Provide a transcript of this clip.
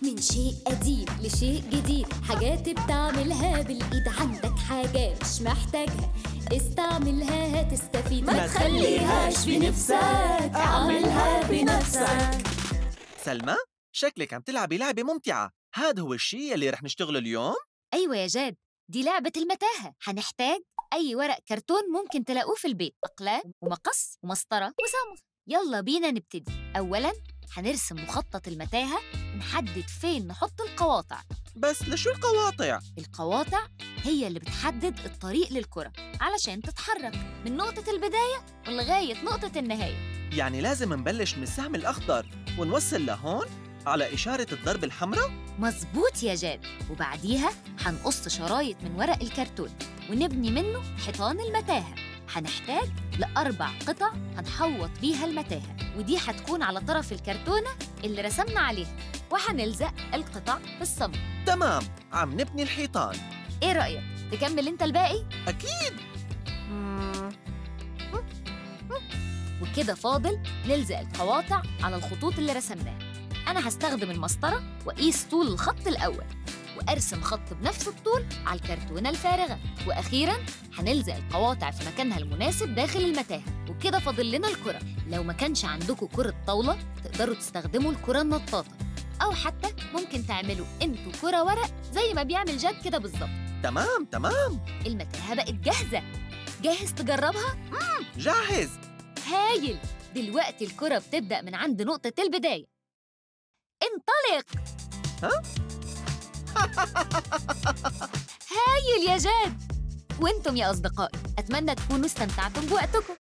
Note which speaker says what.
Speaker 1: من شيء قديم لشيء جديد حاجات بتعملها بالإيد عندك حاجة مش محتاجها استعملها هتستفيد
Speaker 2: ما تخليهاش بنفسك اعملها بنفسك
Speaker 3: سلمى شكلك عم تلعبي لعبة ممتعة هذا هو الشيء اللي رح نشتغله اليوم
Speaker 4: أيوة يا جاد دي لعبة المتاهة هنحتاج أي ورق كرتون ممكن تلاقوه في البيت أقلام ومقص ومسطرة وصمغ يلا بينا نبتدي أولاً هنرسم مخطط المتاهة ونحدد فين نحط القواطع
Speaker 3: بس لشو القواطع؟
Speaker 4: القواطع هي اللي بتحدد الطريق للكرة علشان تتحرك من نقطة البداية ولغاية نقطة النهاية
Speaker 3: يعني لازم نبلش من السهم الأخضر ونوصل لهون على إشارة الضرب الحمراء؟
Speaker 4: مظبوط يا جاد وبعديها هنقص شرايط من ورق الكرتون ونبني منه حيطان المتاهة هنحتاج لأربع قطع هنحوط بيها المتاهة ودي هتكون على طرف الكرتونة اللي رسمنا عليها وهنلزق القطع بالصمغ
Speaker 3: تمام عم نبني الحيطان
Speaker 4: ايه رأيك؟ تكمل انت الباقي؟
Speaker 3: أكيد
Speaker 4: وكده فاضل نلزق القواطع على الخطوط اللي رسمناها أنا هستخدم المسطرة وأقيس طول الخط الأول وأرسم خط بنفس الطول على الكرتونة الفارغة وأخيراً هنلزق القواطع في مكانها المناسب داخل المتاهة وكده فاضل لنا الكرة لو ما كانش عندكم كرة طاولة تقدروا تستخدموا الكرة النطاطة أو حتى ممكن تعملوا انتوا كرة ورق زي ما بيعمل جاد كده بالظبط
Speaker 3: تمام تمام
Speaker 4: المتاهة بقت جاهزة جاهز تجربها؟
Speaker 3: جاهز
Speaker 4: هايل دلوقتي الكرة بتبدأ من عند نقطة البداية انطلق
Speaker 3: ها؟
Speaker 4: هايل يا جاد وانتم يا أصدقائي أتمنى تكونوا استمتعتم بوقتكم